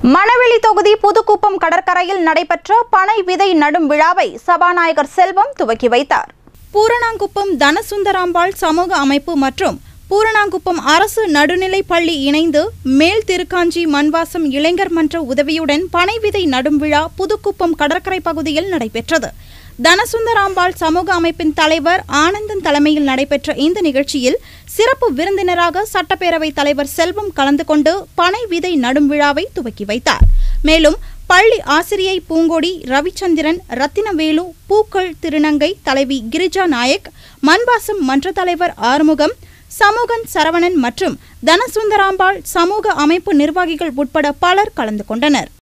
மணவெளி தொகுதி புதுக்குப்பம் கடற்கரையில் நடைபெற்ற பனை விதை நடும் விழாவை சபாநாயகர் செல்வம் துவக்கி வைத்தார் பூரணாங்குப்பம் தனசுந்தராம்பாள் சமூக அமைப்பு மற்றும் பூரணாங்குப்பம் அரசு நடுநிலைப் பள்ளி இணைந்து மேல் திருக்காஞ்சி மண்வாசம் இளைஞர் மன்ற உதவியுடன் பனை விதை நடும் விழா புதுக்குப்பம் கடற்கரை பகுதியில் நடைபெற்றது தனசுந்தராம்பாள் சமூக அமைப்பின் தலைவர் ஆனந்தன் தலைமையில் நடைபெற்ற இந்த நிகழ்ச்சியில் சிறப்பு விருந்தினராக சட்டப்பேரவைத் தலைவர் செல்வம் கலந்து கொண்டு பனை விதை நடும் விழாவை துவக்கி வைத்தார் மேலும் பள்ளி ஆசிரியை பூங்கொடி ரவிச்சந்திரன் ரத்தினவேலு பூக்கள் திருநங்கை தலைவி கிரிஜா நாயக் மண்பாசம் மன்ற தலைவர் ஆறுமுகம் சமூகன் சரவணன் மற்றும் தனசுந்தராம்பாள் சமூக அமைப்பு நிர்வாகிகள் உட்பட பலர் கலந்து கொண்டனர்